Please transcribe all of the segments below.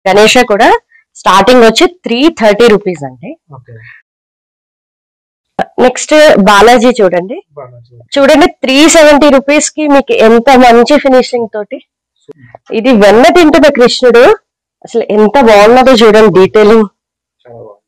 గణేష కూడా స్టార్టింగ్ వచ్చి three thirty rupees అండి ఓకే నెక్స్ట్ బాలాజీ చూడండి బాలాజీ చూడండి త్రీ సెవెంటీ రూపీస్ కి మీకు ఎంత మంచి ఫినిషింగ్ తోటి ఇది వెన్న తింటున్న కృష్ణుడు అసలు ఎంత బాగున్నదో చూడండి డీటెయిలింగ్ చాలా బాగుంది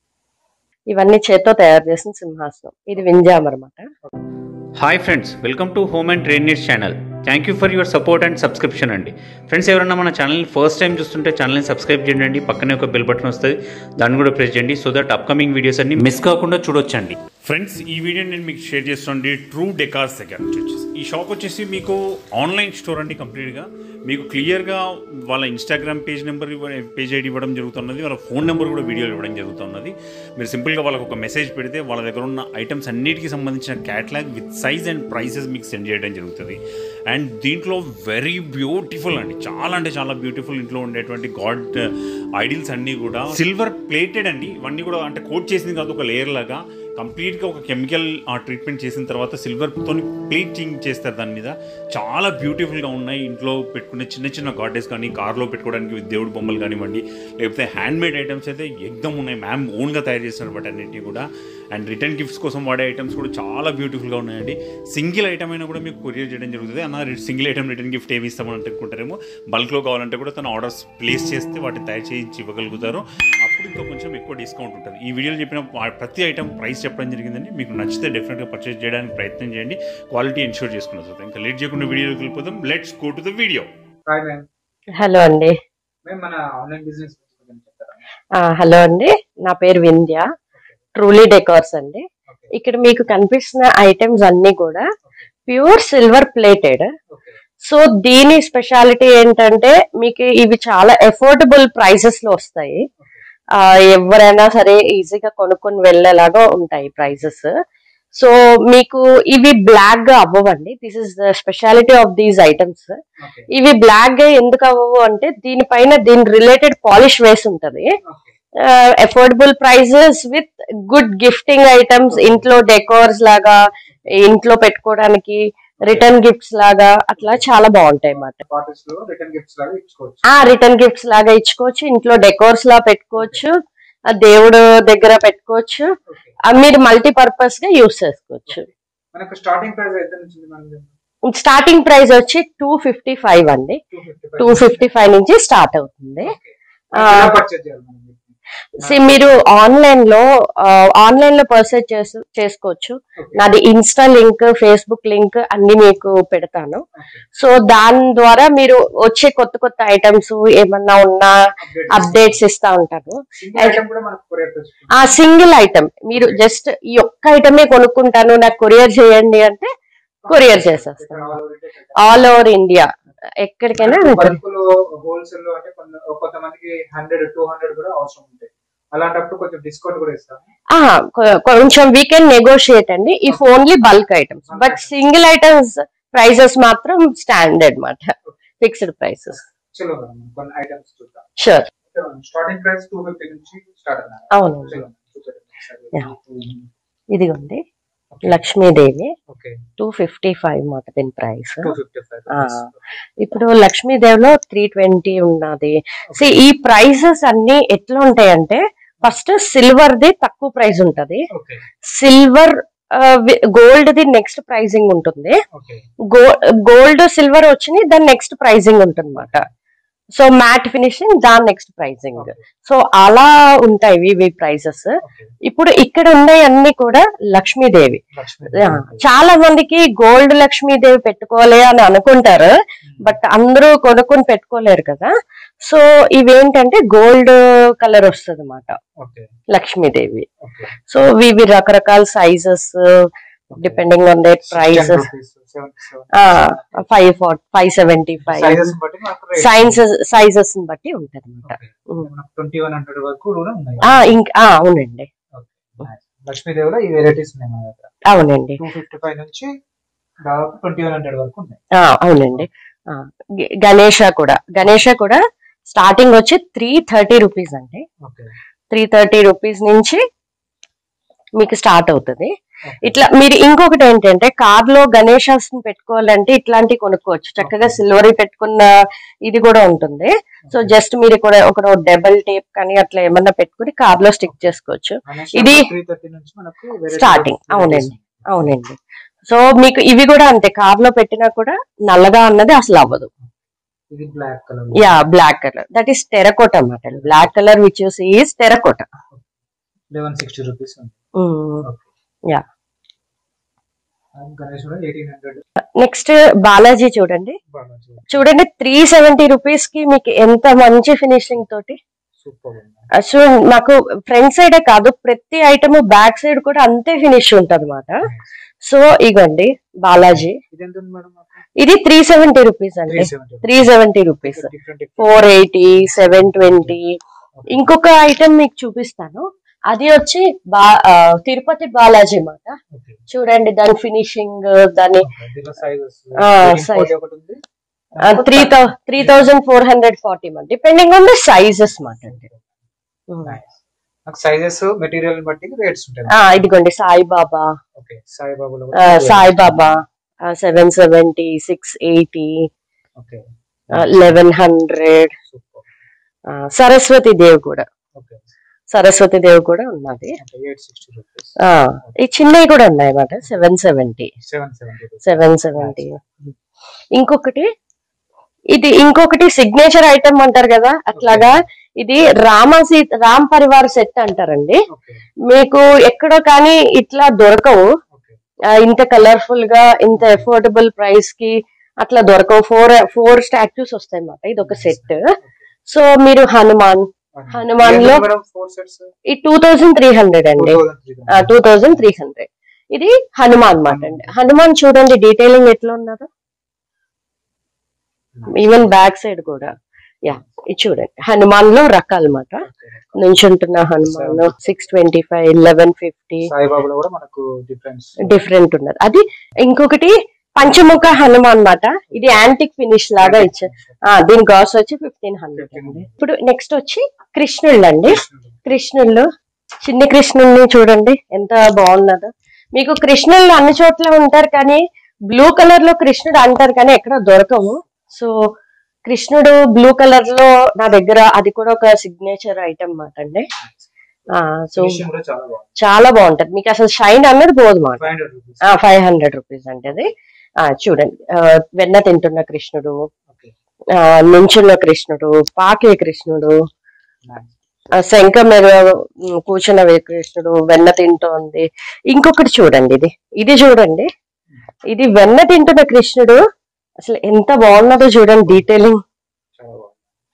ఇవన్నీ చేత్తో తయారు చేసిన సింహాసనం ఇది వింజామర్ అన్నమాట hi friends welcome to home and trade needs channel thank you for your support and subscription అండి ఫ్రెండ్స్ ఎవరైనా మన ఛానల్ని ఫస్ట్ టైం చూస్తుంటే ఛానల్ని సబ్స్క్రైబ్ చేయండి పక్కనే ఒక బెల్ బటన్ వస్తుంది దాన్ని కూడా ప్రెస్ చేయండి సో దట్ అప్కమింగ్ వీడియోస్ అన్ని మిస్ కాకుండా చూడొచ్చండి ఫ్రెండ్స్ ఈ వీడియో నేను మీకు షేర్ చేస్తుంది ట్రూ డెకార్స్ దగ్గర నుంచి వచ్చేసి ఈ షాప్ వచ్చేసి మీకు ఆన్లైన్ స్టోర్ అండి కంప్లీట్గా మీకు క్లియర్గా వాళ్ళ Instagram page number page ID ఇవ్వడం జరుగుతున్నది వాళ్ళ ఫోన్ నెంబర్ కూడా వీడియోలు ఇవ్వడం జరుగుతున్నది మీరు సింపుల్గా వాళ్ళకి ఒక మెసేజ్ పెడితే వాళ్ళ దగ్గర ఉన్న ఐటమ్స్ అన్నిటికీ సంబంధించిన catalogue with size and prices మీకు సెండ్ చేయడం జరుగుతుంది అండ్ దీంట్లో వెరీ బ్యూటిఫుల్ అండి చాలా అంటే చాలా బ్యూటిఫుల్ ఇంట్లో ఉండేటువంటి గాడ్ ఐడిల్స్ అన్నీ కూడా సిల్వర్ ప్లేటెడ్ అండి ఇవన్నీ కూడా అంటే కోట్ చేసింది కాదు ఒక లేయర్ లాగా కంప్లీట్గా ఒక కెమికల్ ట్రీట్మెంట్ చేసిన తర్వాత సిల్వర్తో ప్లేటింగ్ చేస్తారు దాని మీద చాలా బ్యూటిఫుల్గా ఉన్నాయి ఇంట్లో పెట్టుకునే చిన్న చిన్న గార్డెస్ కానీ కార్లో పెట్టుకోవడానికి దేవుడి బొమ్మలు కానివ్వండి లేకపోతే హ్యాండ్ మేడ్ ఐటమ్స్ అయితే ఎగ్దమ్ ఉన్నాయి మ్యామ్ ఓన్గా తయారు చేస్తున్నారు బట్ అన్నింటినీ కూడా అండ్ రిటర్న్ గిఫ్ట్స్ కోసం వాడే ఐటమ్స్ కూడా చాలా బ్యూటిఫుల్గా ఉన్నాయండి సింగిల్ ఐటమ్ అయినా కూడా మీకు కొరియర్ చేయడం జరుగుతుంది అన్న సింగిల్ ఐటమ్ రిటర్న్ గిఫ్ట్ ఏమి ఇస్తామని అనుకుంటారేమో బల్క్లో కావాలంటే కూడా తను ఆర్డర్స్ ప్లేస్ చేస్తే వాటిని తయారు చేయించి ఇవ్వగలుగుతారు అప్పుడు ఇంకా కొంచెం ఎక్కువ డిస్కౌంట్ ఉంటుంది ఈ వీడియోలో చెప్పిన వా- ప్రతి ఐటమ్ ప్రైస్ చెప్పడం జరిగిందండి మీకు నచ్చితే డెఫినెట్గా పర్చేస్ చేయడానికి ప్రయత్నం చేయండి క్వాలిటీ ఎన్షూర్ చేసుకున్న తర్వాత ఇంకా లేట్ చేయకుండా వీడియోకి వెళ్ళిపోతాం let's go to the video hi ma'am hello అండి మేము మన ఆన్లైన్ బిజినెస్ గురించి కొంచెం చెప్తారా ఆ, హలో అండి నా పేరు వింధ్య ట్రూలీ డెకార్స్ అండి ఓకే ఇక్కడ మీకు కనిపిస్తున్న ఐటమ్స్ అన్ని కూడా pure silver plated okay so దీని స్పెషాలిటీ ఏంటంటే మీకు ఇవి చాలా ఎఫోర్డబుల్ ప్రైసెస్ లో వస్తాయి ఆ, ఎవరైనా సరే ఈజీగా కొనుక్కొని వెళ్ళేలాగా ఉంటాయి ప్రైసెస్ సో మీకు ఇవి బ్లాక్ గా అవ్వవండి this is the speciality of these items okay ఇవి బ్లాక్ గా ఎందుకు అవ్వవు అంటే దీనిపైన దీని రిలేటెడ్ పాలిష్ వేసి ఉంటది okay affordable prices with good gifting items ఇంట్లో డెకోర్స్ లాగా ఇంట్లో పెట్టుకోవడానికి రిటర్న్ గిఫ్ట్స్ లాగా అట్లా చాలా బాగుంటాయి అన్నమాట పార్టీస్ లో రిటర్న్ గిఫ్ట్స్ లాగా ఇచ్చుకోవచ్చు ఆ రిటర్న్ గిఫ్ట్స్ లాగా ఇచ్చుకోవచ్చు ఇంట్లో డెకోర్స్ లా పెట్టుకోవచ్చు ఆ దేవుడు దగ్గర పెట్టుకోవచ్చు ఓకే ఆ మీరు మల్టీ పర్పస్ గా యూస్ చేసుకోవచ్చు మనకు స్టార్టింగ్ ప్రైస్ ఎంత నుంచి మనం స్టార్టింగ్ ప్రైస్ వచ్చి టూ ఫిఫ్టీ ఫైవ్ అండి two fifty two fifty five నుంచి స్టార్ట్ అవుతుంది ఆ. పర్చేజ్ చేయాలి మనం See, మీరు ఆన్లైన్ లో ఆన్లైన్ లో పర్చేస్ చేసుకోవచ్చు ఓకే నాది ఇన్స్టా లింక్ ఫేస్బుక్ లింక్ అన్ని మీకు పెడతాను సో దాని ద్వారా మీరు వచ్చే కొత్త కొత్త ఐటమ్స్ ఏమన్నా ఉన్నా అప్డేట్స్ ఇస్తా ఉంటాను సింగిల్ ఐటమ్ కూడా మనకు కొరియర్ తెచ్చుకోవచ్చు ఆ సింగిల్ ఐటమ్ మీరు జస్ట్ ఈ ఒక్క ఐటమే కొనుక్కుంటాను నాకు కొరియర్ చేయండి అంటే కొరియర్ చేసేస్తాను ఆల్ ఓవర్ ఇండియా ఎక్కడికైనా బల్క్ లో హోల్సేల్ లో అంటే కొంత కొంతమందికి హండ్రెడ్ టూ హండ్రెడ్ కూడా అవసరం ఉంటాయి అలాంటప్పుడు కొంచెం డిస్కౌంట్ కూడా ఇస్తాం ఆ, కొ- కొంచెం వీ కెన్ నెగోషియేట్ అండి if only bulk items but single items prices మాత్రం స్టాండర్డ్ మాట ఫిక్స్డ్ ప్రైసెస్ చలో మేడం కొన్ని ఐటమ్స్ చూద్దాం sure starting price two fifty నుంచి స్టార్ట్ అన్నారు అవునండి చలో చూద్దాం Yeah. ఇదిగోండి Lakshmidevi okay two fifty five మాట దీని price two fifty five Ah. ఇప్పుడు లక్ష్మీదేవిలో త్రీ ట్వంటీ ఉన్నది See, ఈ ప్రైసెస్ అన్ని ఎట్లా ఉంటాయంటే ఫస్ట్ సిల్వర్ ది తక్కువ ప్రైస్ ఉంటది okay silver gold the next pricing ఉంటుంది ఓకే గోల్డ్ సిల్వర్ వచ్చినాయి దాని నెక్స్ట్ ప్రైజింగ్ ఉంటుంది అనమాట సో మ్యాట్ ఫినిషింగ్ దాని నెక్స్ట్ ప్రైజింగ్ సో అలా ఉంటాయి ఇవి ప్రైజెస్ ఓకే ఇప్పుడు ఇక్కడ ఉన్నాయి అన్ని కూడా లక్ష్మీదేవి లక్ష్మీ ఆ, చాలా మందికి గోల్డ్ లక్ష్మీదేవి పెట్టుకోవాలి అని అనుకుంటారు బట్ అందరూ కొనుక్కొని పెట్టుకోలేరు కదా సో ఇవేంటంటే గోల్డ్ కలర్ వస్తుంది అనమాట ఓకే లక్ష్మీదేవి ఓకే సో ఇవి రకరకాల sizes depending on their prices five five seventy five sizes బట్టి మనకు సైన్సెస్ సైజెస్ బట్టి ఉంటది అనమాట ట్వంటీ వన్ హండ్రెడ్ వరకు కూడా ఉన్నాయి ఇంకా ఆ, అవునండి లక్ష్మీదేవిలో ఈ వెరైటీస్ ఉన్నాయి మన దగ్గర అవునండి టూ ఫిఫ్టీ ఫైవ్ నుంచి దాదాపు ట్వంటీ వన్ హండ్రెడ్ వరకు ఉన్నాయి ఆ, అవునండి ఆ, గ- గణేష కూడా గణేష కూడా స్టార్టింగ్ వచ్చి త్రీ థర్టీ రూపీస్ అండి ఓకే త్రీ థర్టీ రూపీస్ నుంచి మీకు స్టార్ట్ అవుతుంది ఇట్లా మీరు ఇంకొకటి ఏంటంటే కార్ లో గణేశాస్ పెట్టుకోవాలంటే ఇట్లాంటివి కొనుక్కోవచ్చు చక్కగా సిల్వర్ పెట్టుకున్న ఇది కూడా ఉంటుంది సో జస్ట్ మీరు కూడా ఒక డబల్ టేప్ కానీ అట్లా ఏమన్నా పెట్టుకుని కార్ లో స్టిక్ చేసుకోవచ్చు ఇది త్రీ థర్టీ నుంచి మనకు variety Starting, of అవునండి. varieties అవునండి సో మీకు ఇవి కూడా అంతే కార్ లో పెట్టినా కూడా నల్లగా అన్నది అసలు అవ్వదు ఇది black colour yeah black colour that is terracotta అన్నమాట black colour which use is terracotta eleven sixty rupees ఉంది Yeah. గణేష్ కూడా ఎయిటీన్ హండ్రెడ్ నెక్స్ట్ బాలాజీ చూడండి బాలాజీ చూడండి త్రీ సెవెంటీ రూపీస్ కి మీకు ఎంత మంచి ఫినిషింగ్ తోటి సూపర్ ఉంది సో నాకు ఫ్రంట్ సైడే కాదు ప్రతి ఐటమ్ బ్యాక్ సైడ్ కూడా అంతే ఫినిష్ ఉంటది అనమాట సో ఇగోండి బాలాజీ ఇది ఎంత ఉంది మేడం ఇది త్రీ సెవెంటీ రూపీస్ త్రీ అండి seventy three seventy rupees different four eighty seven twenty ఇంకొక ఐటమ్ మీకు చూపిస్తాను అది వచ్చి బా ఆ, తిరుపతి బాలాజీ మాట చూడండి దాని ఫినిషింగ్ దాని దీనిలో సైజెస్ ఆ, size. ఒకటి ఉంది త్రీ థౌ three thousand four hundred forty మంది డిపెండింగ్ ఆన్ ద సైజెస్ మాట అండి ఉమ్. Nice. నాకు సైజెస్ మెటీరియల్ బట్టి రేట్స్ ఉంటాయి ఆ, ఇదిగోండి సాయిబాబా ఓకే సాయిబాబులో ఆ, Saibaba seven seventy six eighty okay eleven hundred super Saraswati Dev కూడా ఓకే సరస్వతి దేవ్ కూడా ఉన్నది అంటే ఎయిట్ సిక్స్టీ రూపీస్ ఆ, ఈ చిన్నవి కూడా ఉన్నాయి అన్నమాట seven seventy seven seventy seven seventy ఇంకొకటి ఇది ఇంకొకటి సిగ్నేచర్ ఐటమ్ అంటారు కదా అట్లాగా ఇది రామ సీత రామ్ పరివార్ సెట్ అంటారండి ఓకే మీకు ఎక్కడో కానీ ఇట్లా దొరకవు ఓకే ఆ, ఇంత కలర్ఫుల్ గా ఇంత అఫోర్డబుల్ ప్రైస్ కి అట్లా దొరకవు ఫోర్ ఫోర్ స్టాచ్యూస్ వస్తాయి అన్నమాట ఇది ఒక సెట్ సో మీరు హనుమాన్ హనుమాన్ లో మేడం ఫోర్ సెట్స్ ఈ టూ థౌజండ్ త్రీ హండ్రెడ్ అండి టూ థౌజండ్ త్రీ హండ్రెడ్ ఇది హనుమాన్ మాట అండి హనుమాన్ చూడండి డీటెయిలింగ్ ఎట్లా ఉన్నదో ఈవెన్ బ్యాక్ సైడ్ కూడా యా ఇది చూడండి హనుమాన్ లో రకాలు మాట నుంచుంటున్న Hanuman six twenty five eleven fifty సాయిబాబులో కూడా మనకు డిఫరెన్స్ డిఫరెంట్ ఉన్నది అది ఇంకొకటి పంచముఖ హనుమాన్ మాట ఇది యాంటిక్ ఫినిష్ లాగా ఇచ్చారు ఆ, దీని కాస్ట్ వచ్చి ఫిఫ్టీన్ హండ్రెడ్ అండి ఇప్పుడు నెక్స్ట్ వచ్చి కృష్ణుళ్ళు అండి కృష్ణుళ్ళు చిన్ని కృష్ణుల్ని చూడండి ఎంత బాగున్నదో మీకు కృష్ణుళ్ళు అన్ని చోట్ల ఉంటారు కానీ బ్లూ కలర్ లో కృష్ణుడు అంటారు కానీ ఎక్కడ దొరకవు సో కృష్ణుడు బ్లూ కలర్ లో నా దగ్గర అది కూడా ఒక సిగ్నేచర్ ఐటమ్ మాట అండి సో ఫినిషింగ్ కూడా చాలా బాగుంది చాలా బాగుంటది మీకు అసలు షైన్ అన్నది పోదు మాట five hundred rupees five hundred rupees అంటే అది ఆ, చూడండి ఆ, వెన్న తింటున్న కృష్ణుడు ఓకే ఆ, నుంచున్న కృష్ణుడు పాకే కృష్ణుడు ఆ, శంఖ మీద ఉమ్, కూర్చున్న వే- కృష్ణుడు వెన్న తింటోంది ఇంకొకటి చూడండి ఇది ఇది చూడండి ఇది వెన్న తింటున్న కృష్ణుడు అసలు ఎంత బాగున్నదో చూడండి డీటెయిలింగ్ చాలా బాగుంది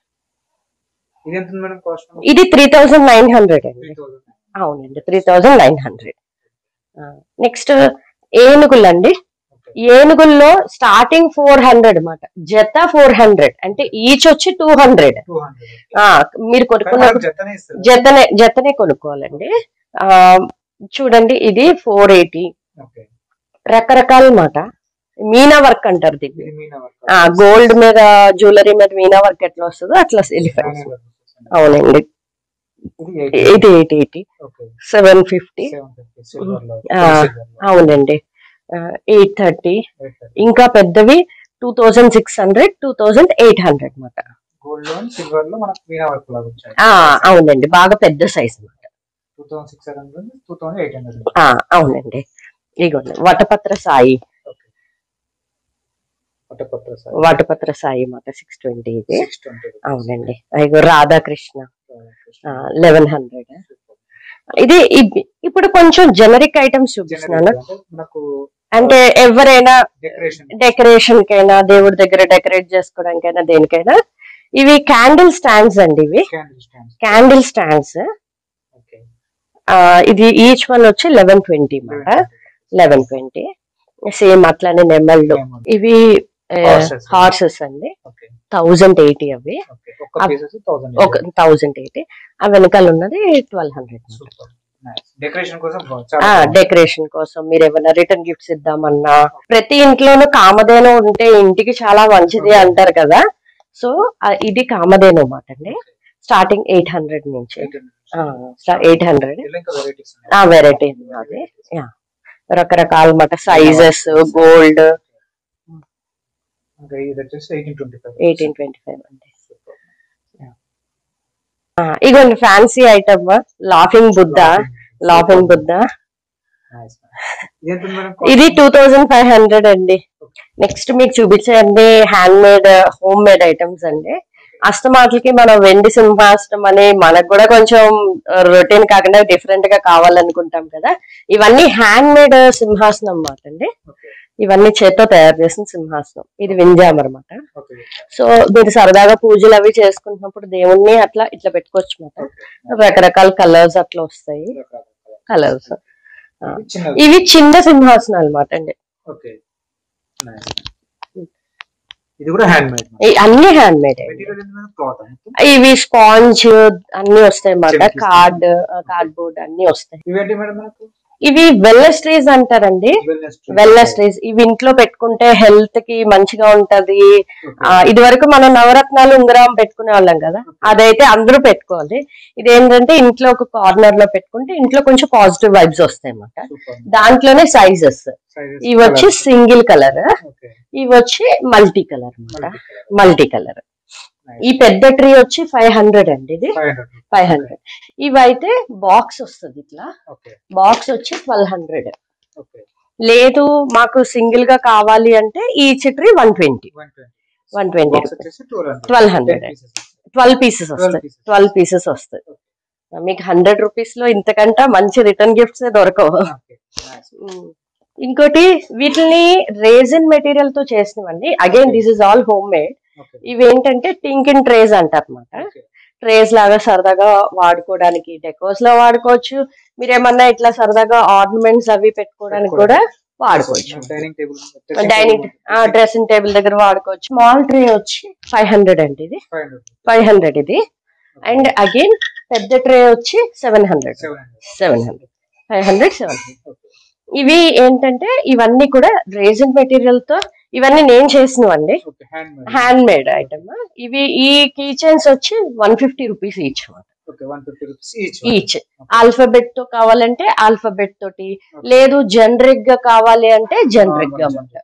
ఇది ఎంత ఉంది మేడం కాస్ట్ ఇది త్రీ థౌజండ్ నైన్ హండ్రెడ్ అండి త్రీ థౌసండ్ అవునండి three thousand nine hundred next ఏనుగులు అండి ఓకే ఏనుగుల్లో స్టార్టింగ్ ఫోర్ హండ్రెడ్ అన్నమాట జత ఫోర్ హండ్రెడ్ అంటే ఈచ్ వచ్చి టూ హండ్రెడ్ టూ హండ్రెడ్ మీరు కొనుక్కున్నప్పుడు జతనే ఇస్తారు జతనే జతనే కొనుక్కోవాలండి ఆ చూడండి ఇది ఫోర్ ఎయిటీ ఓకే రకరకాల మాట మీనా వర్క్ అంటారు దీన్ని ఇది మీనా ఆ గోల్డ్ మీద జ్యువెలరీ మీద మీనా వర్క్ ఎట్లా వస్తుందో అట్లా ఎలిఫెంట్స్ అవునండి ఇది ఎయిట్ ఇది eight eighty okay seven fifty seven fifty silver లో ఆ, అవునండి ఎయిట్ థర్టీ ఇంకా పెద్దవి two thousand six hundred two thousand eight hundred అనమాట గోల్డ్ లోన్ సిల్వర్ లో మనకు మీనా వర్క్ లాగా వచ్చాయి అవునండి బాగా పెద్ద సైజ్ అనమాట two thousand six hundred two thousand eight hundred అవునండి ఇగోండి వటపత్ర సాయి ఓకే పట్టపత్ర సార్ వటపత్ర సాయి అన్నమాట సిక్స్ ట్వంటీ ఇది సిక్స్ ట్వంటీ అవునండి ఇగో రాధాకృష్ణ లెవెన్ హండ్రెడ్ ఇది ఇవి- ఇప్పుడు కొంచెం జనరిక్ ఐటమ్స్ చూపిస్తున్నాను మనకు అంటే ఎవరైనా డెకరేషన్ డెకరేషన్ కైనా దేవుడి దగ్గర డెకరేట్ చేసుకోవడానికైనా దేనికైనా ఇవి క్యాండిల్ స్టాండ్స్ అండి ఇవి candle stands candle stands okay ఇది ఈచ్ వన్ వచ్చి లెవెన్ ట్వంటీ మాట లెవెన్ ట్వంటీ సేమ్ అట్లానే నెమళ్ళు ఇవి Horses. హార్సెస్ అండి ఓకే థౌజండ్ ఎయిటీ అవి ఓకే ఒక్క పీస్ వచ్చి థౌసండ్ ఒక థౌజండ్ ఎయిటీ ఆ వెనకాల ఉన్నది ట్వెల్వ్ హండ్రెడ్ సూపర్ డెకరేషన్ కోసం బాగుంది. చాలా ఆ బాగుంది. డెకరేషన్ కోసం మీరు ఏమైనా రిటర్న్ గిఫ్ట్స్ ఇద్దామన్నా ప్రతి ఇంట్లోనూ కామధేను ఉంటే ఇంటికి చాలా మంచిది అంటారు కదా సో ఇది కామధేను అన్నమాట అండి స్టార్టింగ్ ఎయిట్ హండ్రెడ్ నుంచి 800. ఎయిట్ హండ్రెడ్ ఇలా ఇంకా వెరైటీస్ ఆ వెరైటీ అది యా రకరకాల మాట సైజెస్ గోల్డ్ ఇంకా ఇది వచ్చేసి eighteen twenty five eighteen twenty five అండి ఆ, ఇగోండి fancy item laughing Buddha laughing Buddha ఇదేంటి మేడం ఇది టూ థౌజండ్ ఫైవ్ హండ్రెడ్ అండి నెక్స్ట్ మీకు చూపించండి hand made home made items అండి అస్తమాట్లకి మనం వెండి సింహాసనం అని మనకు కూడా కొంచెం రొటీన్ కాకుండా డిఫరెంట్ గా కావాలనుకుంటాం కదా ఇవన్నీ హ్యాండ్ మేడ్ సింహాసనం అన్నమాట అండి ఓకే ఇవన్నీ చేత్తో తయారు చేసిన సింహాసనం ఇది వింజాం అనమాట ఓకే సో మీరు సరదాగా పూజలు అవి చేసుకుంటున్నప్పుడు దేవుణ్ణి అట్లా ఇట్లా పెట్టుకోవచ్చు అనమాట రకరకాల కలర్స్ అట్లా వస్తాయి కలర్స్ చిన్నది ఇవి చిన్న సింహాసనం అనమాట అండి ఓకే ఇది కూడా హ్యాండ్ మేడ్ ఈ అన్ని హ్యాండ్ మేడ్ మెటీరియల్ ఏంటి మేడం క్లాత్ ఇవి స్పాంజ్ అన్ని వస్తాయి అన్నమాట Chemicals. కార్డ్ కార్డ్బోర్డ్ అన్ని వస్తాయి ఇవేంటి మేడం మనకు ఇవి వెల్నెస్ ట్రీస్ అంటారండి వెల్నెస్ వెల్నెస్ ట్రీస్ ఇవి ఇంట్లో పెట్టుకుంటే హెల్త్ కి మంచిగా ఉంటది ఆ, ఇది వరకు మనం నవరత్నాలు ఉంగరం పెట్టుకునే వాళ్ళం కదా అదైతే అందరూ పెట్టుకోవాలి ఇదేంటంటే ఇంట్లో ఒక కార్నర్ లో పెట్టుకుంటే ఇంట్లో కొంచెం పాజిటివ్ వైబ్స్ వస్తాయి అన్నమాట దాంట్లోనే సైజెస్ ఇవి వచ్చి సింగిల్ కలర్ ఓకే ఇవి వచ్చి మల్టీ కలర్ అన్నమాట మల్టీ కలర్ ఈ పెద్ద ట్రీ వచ్చి ఫైవ్ హండ్రెడ్ అండి ఇది ఫైవ్ హండ్రెడ్ ఫైవ్ హండ్రెడ్ ఇవైతే బాక్స్ వస్తుంది ఇట్లా ఓకే బాక్స్ వచ్చి ట్వెల్వ్ హండ్రెడ్ ఓకే లేదు మాకు సింగిల్ గా కావాలి అంటే ఈ tree one twenty one twenty one twenty box వచ్చేసి ట్వెల్వ్ హండ్రెడ్ 1200. ట్వెల్వ్ పీసెస్ వస్తాయి pieces. ట్వెల్వ్ పీసెస్ వస్తాయి మీకు హండ్రెడ్ రూపీస్ లో ఇంతకంటే మంచి రిటర్న్ గిఫ్ట్స్ దొరకవు ఓకే ఉమ్. ఇంకోటి వీటిని రేజిన్ మెటీరియల్ తో చేసినవండి again this is all home made okay ఇవి ఏంటంటే టింకిన్ ట్రేస్ అంటారు అనమాట ఓకే ట్రేస్ లాగా సరదాగా వాడుకోవడానికి డెకోస్ లో వాడుకోవచ్చు మీరేమన్నా ఇట్లా సరదాగా ఆర్నమెంట్స్ అవి పెట్టుకోవడానికి కూడా వాడుకోవచ్చు dining table dining dressing table దగ్గర వాడుకోవచ్చు స్మాల్ ట్రే వచ్చి ఫైవ్ హండ్రెడ్ అండి ఇది ఫైవ్ హండ్రెడ్ ఫైవ్ హండ్రెడ్ ఇది అండ్ అగైన్ పెద్ద ట్రే వచ్చి seven hundred seven hundred seven hundred five hundred seven hundred okay ఇవి ఏంటంటే ఇవన్నీ కూడా రేజిన్ మెటీరియల్ తో ఇవన్నీ నేను చేసినవండి okay hand made hand made item ఇవి ఈ కీ చైన్స్ వచ్చి one fifty rupees each okay one fifty rupees each each alphabet తో కావాలంటే ఆల్ఫాబెట్ తోటి లేదు జనరిక్ గా కావాలి అంటే జనరిక్ గా అన్నమాట.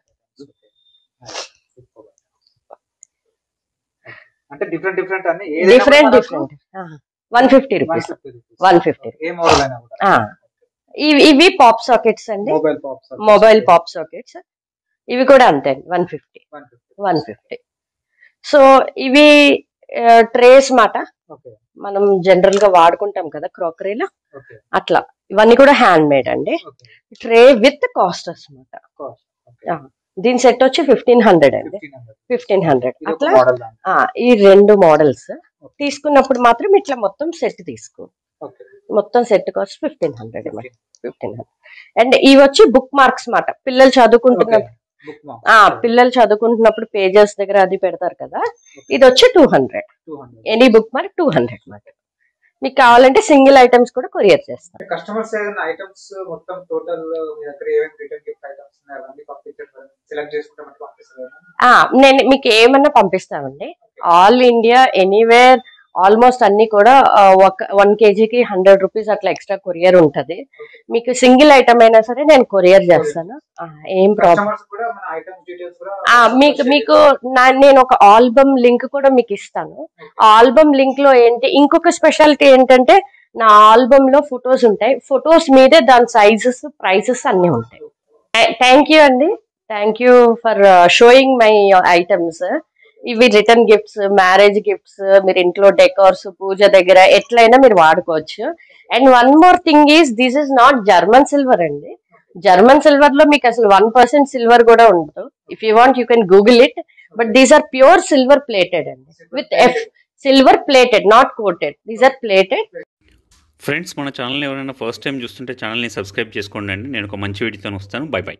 అంటే డిఫరెంట్ డిఫరెంట్ అన్ని different different one fifty rupees one fifty ఏ మోడల్ అయినా కూడా ఇవి ఇవి పాప్ సాకెట్స్ అండి mobile pops mobile pop sockets ఇవి కూడా అంతే one fifty one fifty one fifty so ఇవి ట్రేస్ మాట ఓకే మనం జనరల్ గా వాడుకుంటాం కదా క్రాకరీలో ఓకే అట్లా ఇవన్నీ కూడా హ్యాండ్ మేడ్ అండి ఓకే ట్రే విత్ కాస్టర్స్ అనమాట కాస్ట్ ఆ, దీని సెట్ వచ్చి ఫిఫ్టీన్ హండ్రెడ్ అండి ఫిఫ్టీన్ హండ్రెడ్ ఫిఫ్టీన్ హండ్రెడ్ ఇది ఒక అట్లా మోడల్ దాని ఆ, ఈ రెండు మోడల్స్ తీసుకున్నప్పుడు మాత్రం ఇట్లా మొత్తం సెట్ తీసుకో ఓకే మొత్తం set cost fifteen hundred fifteen hundred and ఇవి వచ్చి బుక్ మార్క్స్ మాట పిల్లలు చదువుకుంటున్నప్పుడు బుక్ మా ఆ పిల్లలు చదువుకుంటున్నప్పుడు పేజెస్ దగ్గర అది పెడతారు కదా ఇది వచ్చి two hundred two hundred any book mark two hundred మాట మీకు కావాలంటే సింగిల్ ఐటమ్స్ కూడా కొరియర్ చేస్తాం కస్టమర్స్ ఏదైనా ఐటమ్స్ మొత్తం టోటల్ మీ దగ్గర ఏమేమి రిటర్న్ గిఫ్ట్ ఐటమ్స్ ఉన్నాయి అవన్నీ పంపించారు సెలెక్ట్ చేసుకుంటే మనకి పంపిస్తారు కదా ఆ, నేను మీకు ఏమన్నా పంపిస్తామండి ఆల్ ఇండియా ఎనీవేర్ ఆల్మోస్ట్ అన్ని కూడా ఆ, ఒక వన్ కేజీకి హండ్రెడ్ రూపీస్ అట్లా ఎక్స్ట్రా కొరియర్ ఉంటది మీకు సింగిల్ ఐటమ్ అయినా సరే నేను కొరియర్ చేస్తాను ఆ, ఏం ప్రాబ్లం కస్టమర్స్ కూడా మన ఐటమ్స్ డీటెయిల్స్ కూడా ఆ మీకు మీకు నా- నేను ఒక ఆల్బమ్ లింక్ కూడా మీకు ఇస్తాను ఆల్బమ్ లింక్ లో ఏంటి ఇంకొక స్పెషాలిటీ ఏంటంటే నా ఆల్బమ్ లో ఫొటోస్ ఉంటాయి ఫొటోస్ మీదే దాని సైజెస్ ప్రైసెస్ అన్ని ఉంటాయి థ్యాంక్ యూ అండి thank you for showing my items ఇవి రిటర్న్ గిఫ్ట్స్ మ్యారేజ్ గిఫ్ట్స్ మీరు ఇంట్లో డెకోర్స్ పూజ దగ్గర ఎట్లయినా మీరు వాడుకోవచ్చు and one more thing is this is not German silver అండి జర్మన్ సిల్వర్ లో మీకు అసలు వన్ పర్సెంట్ సిల్వర్ కూడా ఉండదు if you want you can Google it but these are pure silver plated అండి with F silver plated not coated these are plated friends మన channel ఎవరైనా first time చూస్తుంటే ఛానల్ని సబ్స్క్రైబ్ చేసుకోండి అండి నేను ఒక మంచి వీడియోతో వస్తాను బై బై